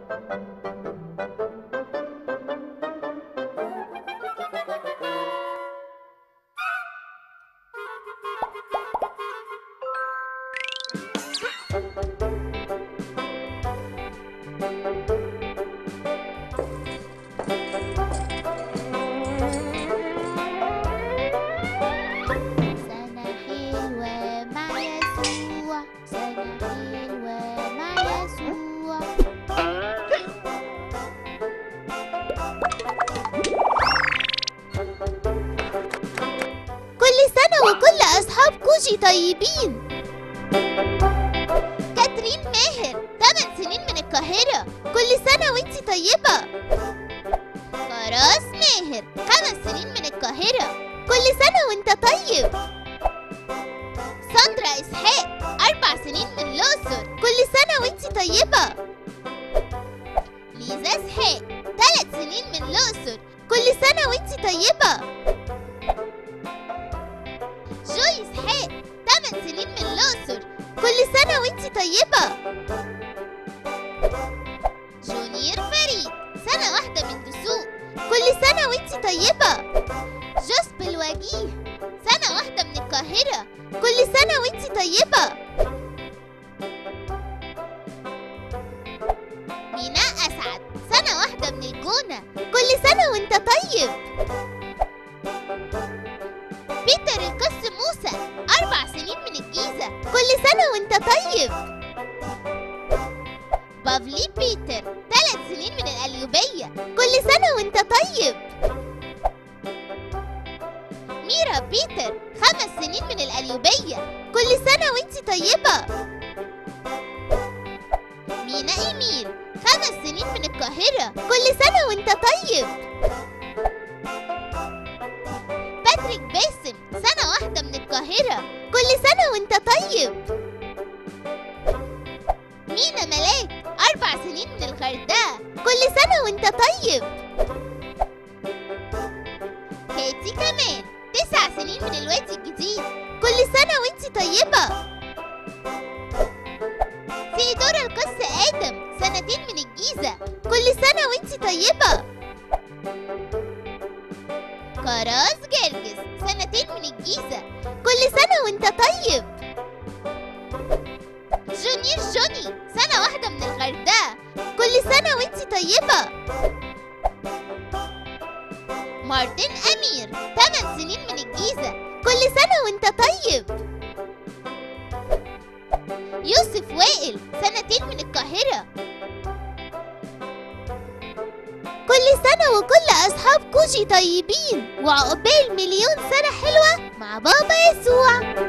سنة حلوة مع يسوع سنة حلوة مع يسوع كل سنة وكل أصحاب كوجي طيبين كاترين ماهر 8 سنين من القاهرة كل سنة وانتي طيبة فراس ماهر خمس سنين من القاهرة كل سنة وانت طيب ساندرا إسحاق أربع سنين من الأقصر كل سنة وانت طيبة ليزا إسحاق ثلاث سنين من الأقصر كل سنة وانت طيبة جوي إسحاق ثمان سنين من الأقصر كل سنة وانت طيبة جونيور فريد سنة واحدة من دسوق كل سنة وانت طيبة جوسب الوجيه سنة واحدة من القاهرة كل سنة وانت طيبة ميناء أسعد سنة واحدة من الجونة كل سنة وانت طيب بيتر القس موسى أربع سنين من الجيزة كل سنة وانت طيب بافلي بيتر ثلاث سنين من القليوبية كل سنة وانت طيب ميرا بيتر خمس سنين من القليوبية كل سنة وانت طيبة مينا إيميل خمس سنين من القاهرة كل سنة وانت طيب باتريك باسم سنة واحدة من القاهرة كل سنة وانت طيب مينا ملاك أربع سنين من الغردقة كل سنة وانت طيب كاتي كمان تسع سنين من الوادي الجديد كل سنة وانت طيبة سيدورا القس آدم سنتين من الجيزة كل سنة وانت طيبة كراس جرجس سنتين من الجيزة كل سنة وانت طيب جونيور جوني سنة واحدة من الغردقة كل سنة وانت طيبة مارتن أمير 8 سنين من الجيزة كل سنة وانت طيب يوسف وائل سنتين من القاهرة كل سنة وكل أصحاب كوجي طيبين وعقبال مليون سنة حلوة مع بابا يسوع